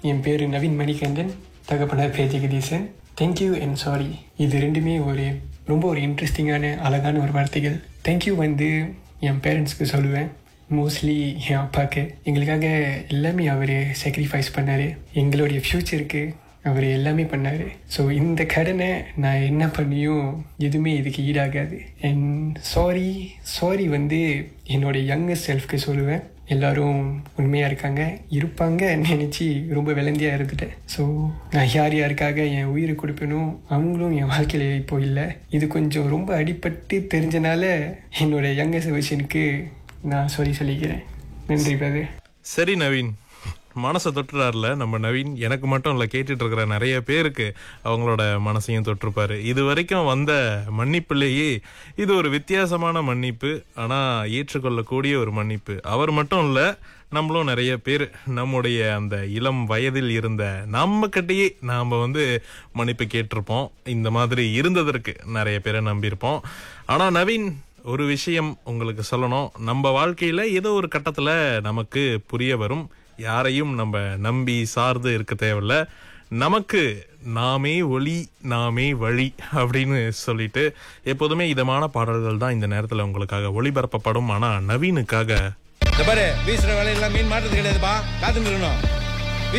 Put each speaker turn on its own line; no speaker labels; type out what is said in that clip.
என் பேர் நவீன் மணிகண்டன் தகப்பனார் பேர் ஜெகதீசன் தேங்க்யூ அண்ட் சாரி இது ரெண்டுமே ஒரு ரொம்ப ஒரு இன்ட்ரெஸ்டிங்கான அழகான ஒரு வார்த்தைகள் தேங்க்யூ வந்து என் பேரண்ட்ஸ்க்கு சொல்லுவேன் மோஸ்ட்லி என் அப்பாவுக்கு எங்களுக்காக எல்லாமே அவர் சாக்ரிஃபைஸ் பண்ணார் எங்களுடைய ஃப்யூச்சருக்கு அவர் எல்லாமே பண்ணார் ஸோ இந்த கடனை நான் என்ன பண்ணியும் எதுவுமே இதுக்கு ஈடாகாது அண்ட் சாரி சாரி வந்து என்னோட யங்கஸ்ட் செல்ஃப்க்கு சொல்லுவேன் எல்லாரும் உண்மையாக இருக்காங்க இருப்பாங்க நினச்சி ரொம்ப விளந்தியாக இருந்துட்டேன் ஸோ நான் யார் யாருக்காக என் உயிரை கொடுப்பேனோ அவங்களும் என் வாழ்க்கையில் இப்போ இல்லை இது கொஞ்சம் ரொம்ப அடிபட்டு தெரிஞ்சனால என்னோட யங்கஸ்ட் வெர்ஷனுக்கு நான் சாரி சொல்லிக்கிறேன் நன்றி பிரதர்
சரி நவீன் மனசை தொட்டுறாருல நம்ம நவீன் எனக்கு மட்டும் இல்லை கேட்டுட்டு இருக்கிற நிறைய பேருக்கு அவங்களோட மனசையும் தொட்டிருப்பாரு இது வரைக்கும் வந்த மன்னிப்புலேயே இது ஒரு வித்தியாசமான மன்னிப்பு ஆனா ஏற்றுக்கொள்ளக்கூடிய ஒரு மன்னிப்பு அவர் மட்டும் இல்லை நம்மளும் நிறைய பேர் நம்முடைய அந்த இளம் வயதில் இருந்த நம்ம கிட்டயே நாம வந்து மன்னிப்பு கேட்டிருப்போம் இந்த மாதிரி இருந்ததற்கு நிறைய பேரை நம்பியிருப்போம் ஆனா நவீன் ஒரு விஷயம் உங்களுக்கு சொல்லணும் நம்ம வாழ்க்கையில ஏதோ ஒரு கட்டத்துல நமக்கு புரிய வரும் யாரையும் நம்ம நம்பி சார்ந்து இருக்க தேவையில்ல நமக்கு நாமே ஒளி நாமே வழி அப்படின்னு சொல்லிட்டு எப்போதுமே இதமான பாடல்கள் தான் இந்த நேரத்துல உங்களுக்காக ஒளிபரப்பப்படும் ஆனா நவீனுக்காக
இந்த பாரு வீசுற வேலையெல்லாம் மீன் மாட்டுறது கிடையாதுப்பா காத்துன்னு இருக்கணும்